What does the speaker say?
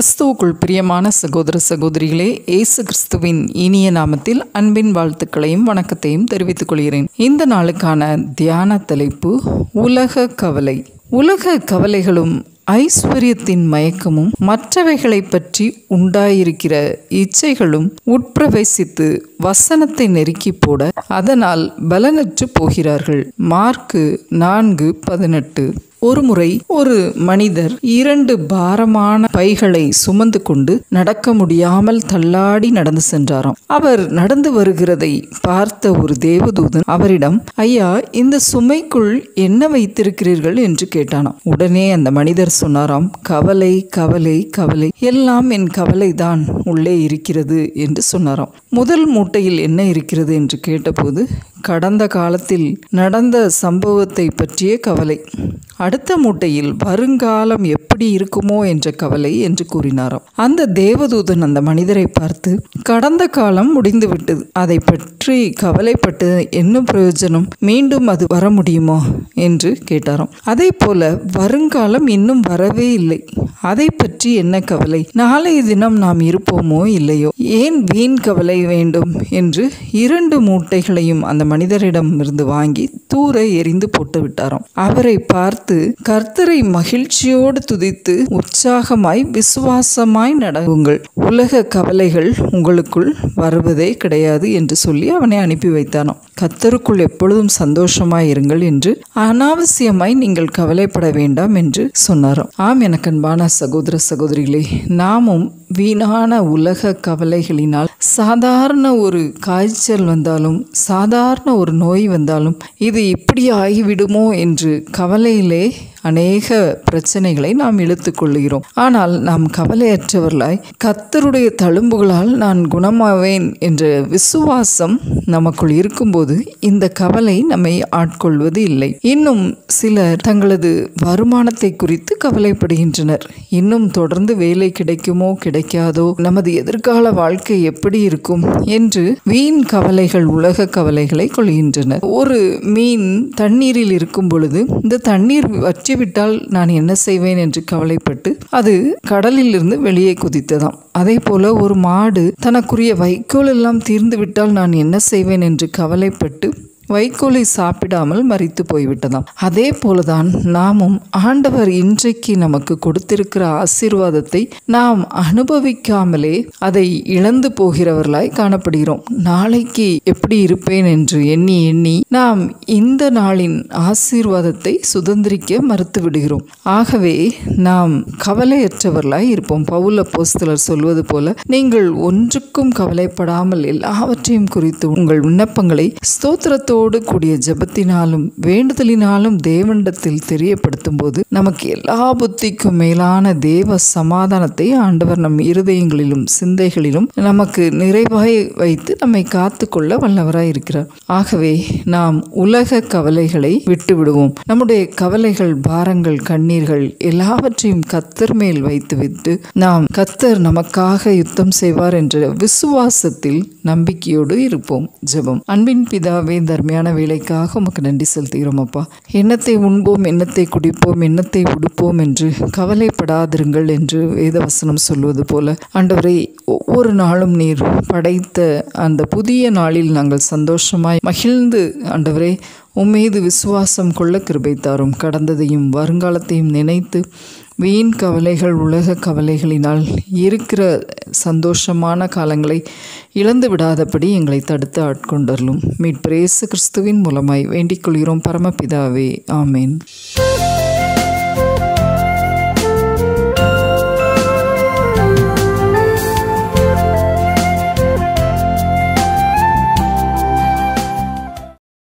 கிறிஸ்துவுக்குள் பிரியமான சகோதர சகோதரிகளே இயேசு கிறிஸ்துவின் இனிய நாமத்தில் அன்பின் வாழ்த்துக்களையும் வணக்கத்தையும் தெரிவித்துக் கொள்கிறேன் இந்த நாளுக்கான தியான தலைப்பு உலக கவலை உலக கவலைகளும் ஐஸ்வர்யத்தின் மயக்கமும் மற்றவைகளை பற்றி உண்டாயிருக்கிற இச்சைகளும் உட்பிரவேசித்து வசனத்தை நெருக்கி போட அதனால் பலனற்று போகிறார்கள் மார்க்கு நான்கு பதினெட்டு ஒருமுறை ஒரு மனிதர் இரண்டு பாரமான பைகளை சுமந்து கொண்டு நடக்க முடியாமல் தள்ளாடி நடந்து சென்றாராம் அவர் நடந்து வருகிறதை பார்த்த ஒரு தேவதூதன் அவரிடம் ஐயா இந்த சுமைக்குள் என்ன வைத்திருக்கிறீர்கள் என்று கேட்டானாம் உடனே அந்த மனிதர் சொன்னாராம் கவலை கவலை கவலை எல்லாம் என் கவலைதான் உள்ளே இருக்கிறது என்று சொன்னாராம் முதல் மூட்டையில் என்ன இருக்கிறது என்று கேட்டபோது கடந்த காலத்தில் நடந்த சம்பவத்தை பற்றிய கவலை அடுத்த மூட்டையில் வருங்காலம் எப்படி இருக்குமோ என்ற கவலை என்று கூறினாராம் அந்த தேவதூதன் அந்த மனிதரை பார்த்து கடந்த காலம் முடிந்துவிட்டது அதை பற்றி கவலைப்பட்டு என்ன பிரயோஜனம் மீண்டும் அது வர முடியுமோ என்று கேட்டாராம் அதே போல வருங்காலம் இன்னும் வரவே இல்லை அதை பற்றி என்ன கவலை நாளைய தினம் நாம் இருப்போமோ இல்லையோ ஏன் வீண் கவலை வேண்டும் என்று இரண்டு மூட்டைகளையும் அந்த மனிதரிடம் இருந்து வாங்கி தூர எரிந்து போட்டு விட்டாராம் அவரை பார்த்து கர்த்தரை மகிழ்ச்சியோடு துதித்து உற்சாகமாய் விசுவாசமாய் நடவுங்கள் உலக கவலைகள் உங்களுக்குள் வருவதே கிடையாது என்று சொல்லி அவனை அனுப்பி வைத்தானாம் கர்த்தருக்குள் எப்பொழுதும் சந்தோஷமாய் இருங்கள் என்று அனாவசியமாய் நீங்கள் கவலைப்பட வேண்டாம் என்று சொன்னாராம் ஆம் எனக்கு அன்பான சகோதர சகோதரிகளே நாமும் வீணான உலக கவலைகளினால் சாதாரண ஒரு காய்ச்சல் வந்தாலும் சாதாரண ஒரு நோய் வந்தாலும் இது இப்படி ஆகிவிடுமோ என்று கவலையிலே அநேக பிரச்சனைகளை நாம் இழுத்துக் கொள்கிறோம் ஆனால் நாம் கவலையற்றவர்களாய் கத்தருடைய தழும்புகளால் நான் குணமாவேன் என்ற விசுவாசம் நமக்குள் இருக்கும்போது இந்த கவலை நம்மை ஆட்கொள்வது இல்லை இன்னும் சிலர் தங்களது வருமானத்தை குறித்து கவலைப்படுகின்றனர் இன்னும் தொடர்ந்து வேலை கிடைக்குமோ கிடைக்காதோ நமது எதிர்கால வாழ்க்கை எப்படி இருக்கும் என்று வீண் கவலைகள் உலக கவலைகளை கொள்கின்றனர் ஒரு மீன் தண்ணீரில் இருக்கும் பொழுது இந்த தண்ணீர் வற்றி விட்டால் நான் என்ன செய்வேன் என்று கவலைப்பட்டு அது கடலில் இருந்து வெளியே குதித்ததாம் அதே போல ஒரு மாடு தனக்குரிய வைக்கோல் எல்லாம் தீர்ந்து விட்டால் நான் என்ன செய்வேன் என்று கவலைப்பட்டு வைக்கோலை சாப்பிடாமல் மறித்து போய்விட்டதாம் அதே போலதான் நாமும் ஆண்டவர் இன்றைக்கு நமக்கு கொடுத்திருக்கிற ஆசீர்வாதத்தை நாம் அனுபவிக்காமலே அதை இழந்து போகிறவர்களாய் காணப்படுகிறோம் நாளைக்கு எப்படி இருப்பேன் என்று எண்ணி எண்ணி நாம் இந்த நாளின் ஆசீர்வாதத்தை சுதந்திரிக்க மறுத்து விடுகிறோம் ஆகவே நாம் கவலையற்றவர்களாய் இருப்போம் பவுல போஸ்தலர் சொல்வது போல நீங்கள் ஒன்றுக்கும் கவலைப்படாமல் எல்லாவற்றையும் குறித்து உங்கள் விண்ணப்பங்களை ஸ்தோத்திரத்தோடு ஆண்டவரோடு கூடிய ஜபத்தினாலும் வேண்டுதலினாலும் தேவனிடத்தில் தெரியப்படுத்தும் போது நமக்கு எல்லா புத்திக்கும் மேலான தேவ சமாதானத்தை ஆண்டவர் நம் இருதயங்களிலும் சிந்தைகளிலும் நமக்கு நிறைவாய் வைத்து நம்மை காத்து கொள்ள வல்லவராய் இருக்கிறார் ஆகவே நாம் உலக கவலைகளை விட்டு விடுவோம் நம்முடைய கவலைகள் பாரங்கள் கண்ணீர்கள் எல்லாவற்றையும் கத்தர் மேல் வைத்து விட்டு நாம் கத்தர் நமக்காக யுத்தம் செய்வார் என்ற விசுவாசத்தில் நம்பிக்கையோடு இருப்போம் ஜெபம் அன்பின் பிதாவே தர்ம அருமையான வேலைக்காக உமக்கு நன்றி செலுத்துகிறோம் அப்பா எண்ணத்தை உண்போம் எண்ணத்தை குடிப்போம் எண்ணத்தை உடுப்போம் என்று கவலைப்படாதிருங்கள் என்று வேதவசனம் சொல்வது போல ஆண்டவரை ஒவ்வொரு நாளும் நீர் படைத்த அந்த புதிய நாளில் நாங்கள் சந்தோஷமாய் மகிழ்ந்து ஆண்டவரை உம்மீது விசுவாசம் கொள்ள கிருபை தாரும் கடந்ததையும் வருங்காலத்தையும் நினைத்து வீண் கவலைகள் உலக கவலைகளினால் இருக்கிற சந்தோஷமான காலங்களை இழந்து விடாதபடி எங்களை தடுத்து ஆட்கொண்டரலும் மீட்பிரேசு கிறிஸ்துவின் மூலமாய் வேண்டிக் கொள்கிறோம் பரமபிதாவே ஆமேன்